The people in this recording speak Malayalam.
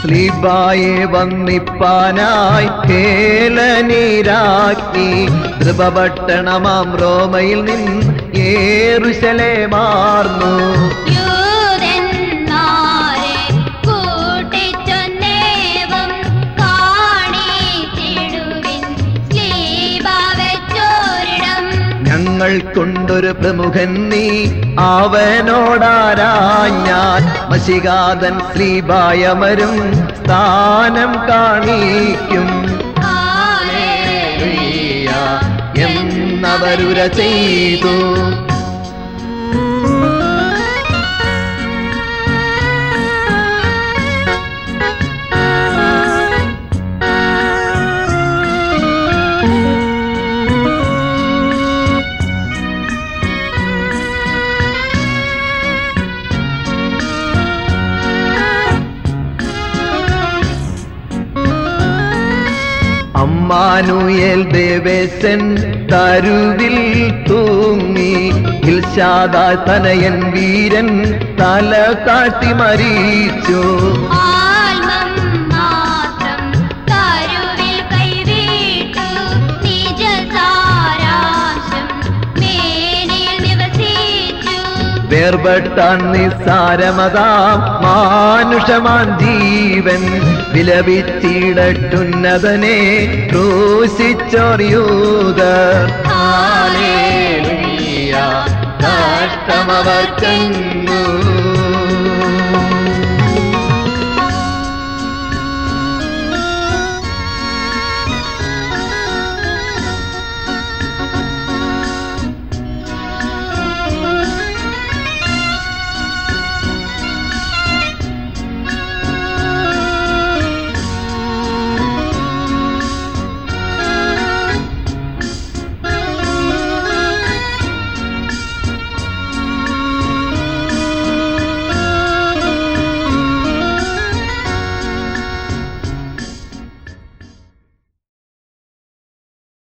സ്ലീബായെ വന്നിപ്പാനായി കേളനീരാക്കി കൃപപട്ടണമാം റോമയിൽ നിന്ന് ഏറുശലേമാർന്നു യൂതന്മാരെ കൂട്ടിച്ചൊന്നേവം കാണിച്ചിടുവിൻ സ്ലീബാവെച്ചോരിടം ഞങ്ങൾ കൊണ്ടൊരു പ്രമുഖൻ നീ അവനോടാരാഞ്ഞാൽ മഷികാതൻ ശ്രീബായമരും സ്ഥാനം കാണിക്കും ഹല്ലേലൂയ എന്നവരുര ചെയ്തു അമ്മാനുയേൽ ദേവേശൻ തരുവിൽ തൂങ്ങി ഇൽഷാദ തനയൻ വീരൻ തല കാട്ടി മരിച്ചു ആൽമം മാത്രം തരുവിൽ കൈവീട്ടു നിജസാരാംശം മേനിൽ നിവസിച്ചു വേർപെട്ടാൻ നിസ്സാരമതാം മാനുഷമാൻ ജീവൻ വിലപിച്ചിടട്ടുന്നതനെ ക്രൂശിച്ചൊറിയൂതർ ഹാലേലൂയ കഷ്ടമവർക്കന്നു